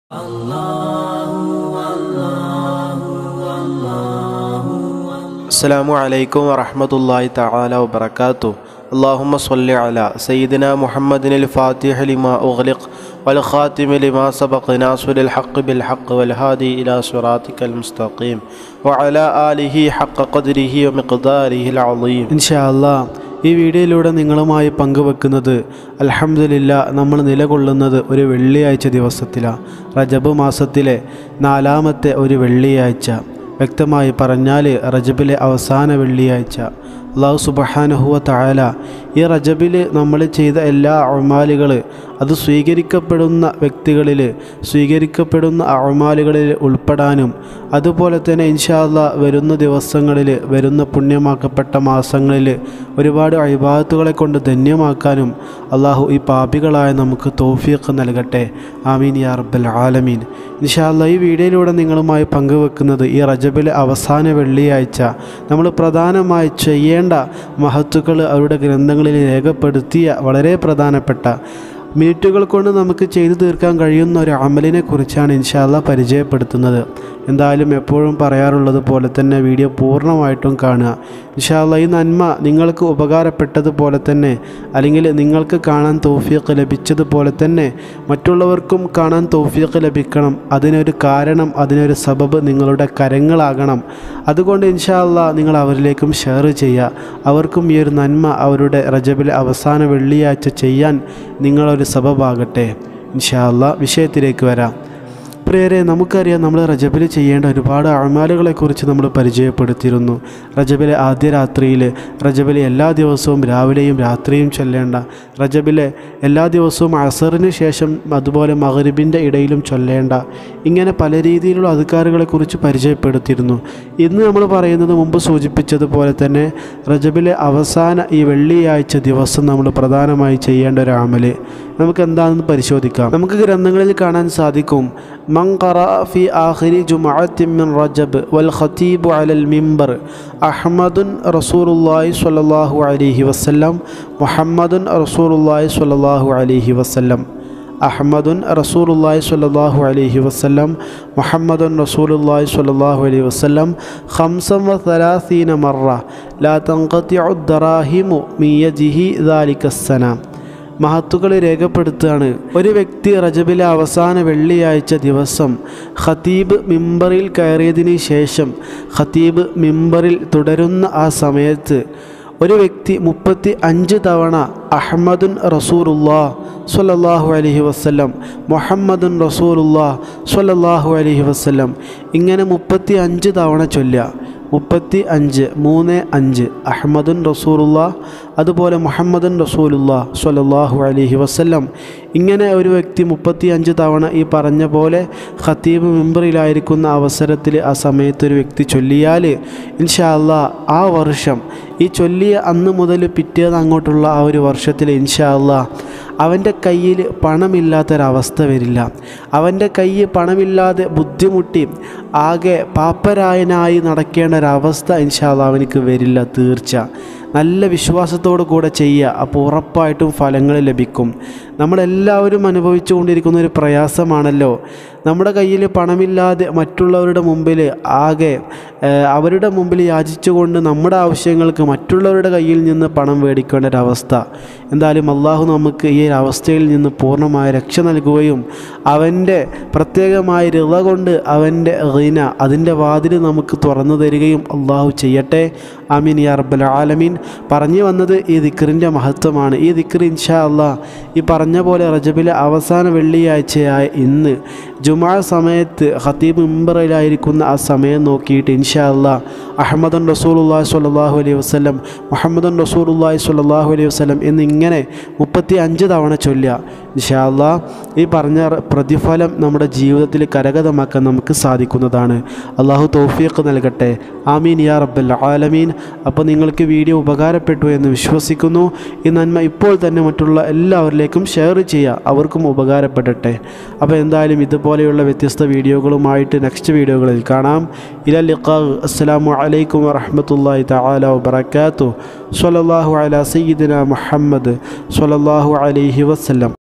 السلام عليكم ورحمة الله تعالى وبركاته اللهم صل على سيدنا محمد الفاتح لما أغلق والخاتم لما سبق ناصر الحق بالحق والهادي إلى صراطك المستقيم وعلى آله حق قدره ومقداره العظيم ഇൻഷാ അല്ലാ ഈ വീഡിയോയിലൂടെ നിങ്ങളുമായി പങ്കുവെക്കുന്നത് അൽഹംദുലില്ല നമ്മൾ നിലകൊള്ളുന്നത് ഒരു വെള്ളിയാഴ്ച ദിവസത്തിലാണ് റജബ് മാസത്തിലെ നാലാമത്തെ ഒരു വെള്ളിയാഴ്ച വ്യക്തമായി പറഞ്ഞാൽ റജബിലെ അവസാന വെള്ളിയാഴ്ച അള്ളാഹു സുബഹാനുഹുവ തായാല ഈ റജബിൽ നമ്മൾ ചെയ്ത എല്ലാ അമാലുകൾ അത് സ്വീകരിക്കപ്പെടുന്ന വ്യക്തികളിൽ സ്വീകരിക്കപ്പെടുന്ന അമാലുകളിൽ ഉൾപ്പെടാനും അതുപോലെ തന്നെ ഇൻഷാല്ല വരുന്ന ദിവസങ്ങളിൽ വരുന്ന പുണ്യമാക്കപ്പെട്ട മാസങ്ങളിൽ ഒരുപാട് അഴിബാദത്തുകളെ കൊണ്ട് ധന്യമാക്കാനും അള്ളാഹു ഈ പാപികളായ നമുക്ക് തോഫിയൊക്കെ നൽകട്ടെ ആമീൻ യാ റബ്ബൽ ആലമീൻ ഇൻഷാല്ല ഈ വീഡിയോയിലൂടെ നിങ്ങളുമായി പങ്കുവെക്കുന്നത് ഈ റജബിലെ അവസാന വെള്ളിയാഴ്ച നമ്മൾ പ്രധാനമായി ചെയ്യേണ്ട മഹത്തുക്കൾ അവരുടെ ഗ്രന്ഥങ്ങളിൽ രേഖപ്പെടുത്തിയ വളരെ പ്രധാനപ്പെട്ട മിനിറ്റുകൾ കൊണ്ട് നമുക്ക് ചെയ്തു തീർക്കാൻ കഴിയുന്ന ഒരു അമലിനെ കുറിച്ചാണ് ഇൻഷാല്ല പരിചയപ്പെടുത്തുന്നത് എന്തായാലും എപ്പോഴും പറയാറുള്ളത് പോലെ തന്നെ വീഡിയോ പൂർണ്ണമായിട്ടും കാണുക ഇൻഷാല്ല ഈ നന്മ നിങ്ങൾക്ക് ഉപകാരപ്പെട്ടതുപോലെ തന്നെ അല്ലെങ്കിൽ നിങ്ങൾക്ക് കാണാൻ തോഫിയൊക്കെ ലഭിച്ചതുപോലെ തന്നെ മറ്റുള്ളവർക്കും കാണാൻ തോഫിയൊക്കെ ലഭിക്കണം അതിനൊരു കാരണം അതിനൊരു സബബ് നിങ്ങളുടെ കരങ്ങളാകണം അതുകൊണ്ട് ഇൻഷാല്ല നിങ്ങൾ അവരിലേക്കും ഷെയർ ചെയ്യുക അവർക്കും ഈ ഒരു നന്മ അവരുടെ റജബിലെ അവസാന വെള്ളിയാഴ്ച ചെയ്യാൻ നിങ്ങളൊരു സബബാകട്ടെ ഇൻഷാല്ല വിഷയത്തിലേക്ക് വരാം പ്രിയരെ നമുക്കറിയാം നമ്മൾ റജബിൽ ചെയ്യേണ്ട ഒരുപാട് അഴമാലുകളെക്കുറിച്ച് നമ്മൾ പരിചയപ്പെടുത്തിയിരുന്നു റജബിലെ ആദ്യ രാത്രിയിൽ റജബിലെ എല്ലാ ദിവസവും രാവിലെയും രാത്രിയും ചൊല്ലേണ്ട റജബിലെ എല്ലാ ദിവസവും അസറിന് ശേഷം അതുപോലെ മകരിബിൻ്റെ ഇടയിലും ചൊല്ലേണ്ട ഇങ്ങനെ പല രീതിയിലുള്ള അധികാരികളെക്കുറിച്ച് പരിചയപ്പെടുത്തിയിരുന്നു ഇന്ന് നമ്മൾ പറയുന്നത് മുമ്പ് സൂചിപ്പിച്ചതുപോലെ തന്നെ റജബിലെ അവസാന ഈ വെള്ളിയാഴ്ച ദിവസം നമ്മൾ പ്രധാനമായി ചെയ്യേണ്ട ഒരു അമല് നമുക്ക് എന്താണെന്ന് പരിശോധിക്കാം നമുക്ക് ഗ്രന്ഥങ്ങളിൽ കാണാൻ സാധിക്കും من قرأ في آخر جمعة من رجب والخطيب على المنبر أحمد رسول الله صلى الله عليه وسلم محمد رسول الله صلى الله عليه وسلم أحمد رسول الله صلى الله عليه وسلم محمد رسول الله صلى الله عليه وسلم خمسا وثلاثين مرة لا تنقطع الدراهم من يده ذلك السنة മഹത്തുക്കൾ രേഖപ്പെടുത്തുകയാണ് ഒരു വ്യക്തി റജബിലെ അവസാന വെള്ളിയാഴ്ച ദിവസം ഖത്തീബ് മിമ്പറിൽ കയറിയതിന് ശേഷം ഖത്തീബ് മിമ്പറിൽ തുടരുന്ന ആ സമയത്ത് ഒരു വ്യക്തി മുപ്പത്തി അഞ്ച് തവണ അഹമ്മദുൻ റസൂറുല്ലാ സ്വല്ലല്ലാഹു അലൈഹി വസ്ലം മുഹമ്മദുൻ റസൂറുല്ലാ സ്വല്ലല്ലാഹു അലൈഹി വസ്ലം ഇങ്ങനെ മുപ്പത്തി അഞ്ച് തവണ ചൊല്ലുക മുപ്പത്തി അഞ്ച് മൂന്ന് അഞ്ച് അഹമ്മദുൻ റസൂലുള്ള അതുപോലെ മുഹമ്മദുൻ റസൂലുള്ള സ്വല്ലല്ലാഹു അലൈഹി വസല്ലം ഇങ്ങനെ ഒരു വ്യക്തി മുപ്പത്തി അഞ്ച് തവണ ഈ പറഞ്ഞ പോലെ ഖത്തീബ് മെമ്പറിലായിരിക്കുന്ന അവസരത്തിൽ ആ സമയത്ത് ഒരു വ്യക്തി ചൊല്ലിയാൽ ഇൻഷാ അല്ലാ ആ വർഷം ഈ ചൊല്ലിയ അന്ന് മുതൽ പിറ്റേന്ന് അങ്ങോട്ടുള്ള ആ ഒരു വർഷത്തിൽ ഇൻഷാ അല്ലാ അവൻ്റെ കയ്യിൽ പണമില്ലാത്തൊരവസ്ഥ വരില്ല അവൻ്റെ കയ്യിൽ പണമില്ലാതെ ബുദ്ധിമുട്ടി ആകെ പാപ്പരായനായി നടക്കേണ്ട ഒരവസ്ഥ ഇൻഷാല്ല അവനിക്ക് വരില്ല തീർച്ച നല്ല വിശ്വാസത്തോടു കൂടെ ചെയ്യുക അപ്പോൾ ഉറപ്പായിട്ടും ഫലങ്ങൾ ലഭിക്കും നമ്മളെല്ലാവരും അനുഭവിച്ചു കൊണ്ടിരിക്കുന്ന ഒരു പ്രയാസമാണല്ലോ നമ്മുടെ കയ്യിൽ പണമില്ലാതെ മറ്റുള്ളവരുടെ മുമ്പിൽ ആകെ അവരുടെ മുമ്പിൽ യാചിച്ചുകൊണ്ട് നമ്മുടെ ആവശ്യങ്ങൾക്ക് മറ്റുള്ളവരുടെ കയ്യിൽ നിന്ന് പണം മേടിക്കേണ്ട ഒരവസ്ഥ എന്തായാലും അള്ളാഹു നമുക്ക് ഈ ഒരു അവസ്ഥയിൽ നിന്ന് പൂർണ്ണമായ രക്ഷ നൽകുകയും അവൻ്റെ പ്രത്യേകമായ രിള കൊണ്ട് അവൻ്റെ റീന അതിൻ്റെ വാതിൽ നമുക്ക് തുറന്നു തരികയും അള്ളാഹു ചെയ്യട്ടെ ആമീൻ യാ റബ്ബൽ ആലമീൻ പറഞ്ഞു വന്നത് ഈ ദിക്കറിൻ്റെ മഹത്വമാണ് ഈ ദിക്കർ ഇൻഷാ അള്ളാഹ് ഈ പറഞ്ഞ പോലെ റജബിലെ അവസാന വെള്ളിയാഴ്ചയായ ഇന്ന് ജുമാ സമയത്ത് ഖത്തീബ് മിമ്പറിലായിരിക്കുന്ന ആ സമയം നോക്കിയിട്ട് ഇൻഷാ അല്ലാ അഹമ്മദൻ റസൂലുല്ലാഹി സ്വല്ലല്ലാഹു അലൈഹി വസല്ലം മുഹമ്മദൻ റസൂലുല്ലാഹി സ്വല്ലല്ലാഹു അലൈഹി വസല്ലം എന്നിങ്ങനെ മുപ്പത്തി അഞ്ച് തവണ ചൊല്ലുക ഇൻഷാ അല്ലാ ഈ പറഞ്ഞ പ്രതിഫലം നമ്മുടെ ജീവിതത്തിൽ കരഗതമാക്കാൻ നമുക്ക് സാധിക്കുന്നതാണ് അള്ളാഹു തൗഫീഖ് നൽകട്ടെ ആമീൻ യാ റബ്ബൽ ആലമീൻ അപ്പോൾ നിങ്ങൾക്ക് വീഡിയോ ഉപകാരപ്പെട്ടു എന്ന് വിശ്വസിക്കുന്നു ഈ നന്മ ഇപ്പോൾ തന്നെ മറ്റുള്ള എല്ലാവരിലേക്കും ഷെയർ ചെയ്യുക അവർക്കും ഉപകാരപ്പെടട്ടെ അപ്പോൾ എന്തായാലും ഇതുപോലെയുള്ള വ്യത്യസ്ത വീഡിയോകളുമായിട്ട് നെക്സ്റ്റ് വീഡിയോകളിൽ കാണാം ഇല ലിഖാ അസ്സലാമു അലൈക്കും വറഹ്മത്തുള്ളാഹി തആല വബറകാതുഹു സ്വല്ലല്ലാഹു അലാ സയ്യിദിന മുഹമ്മദ് സ്വല്ലല്ലാഹു അലൈഹി വസല്ലം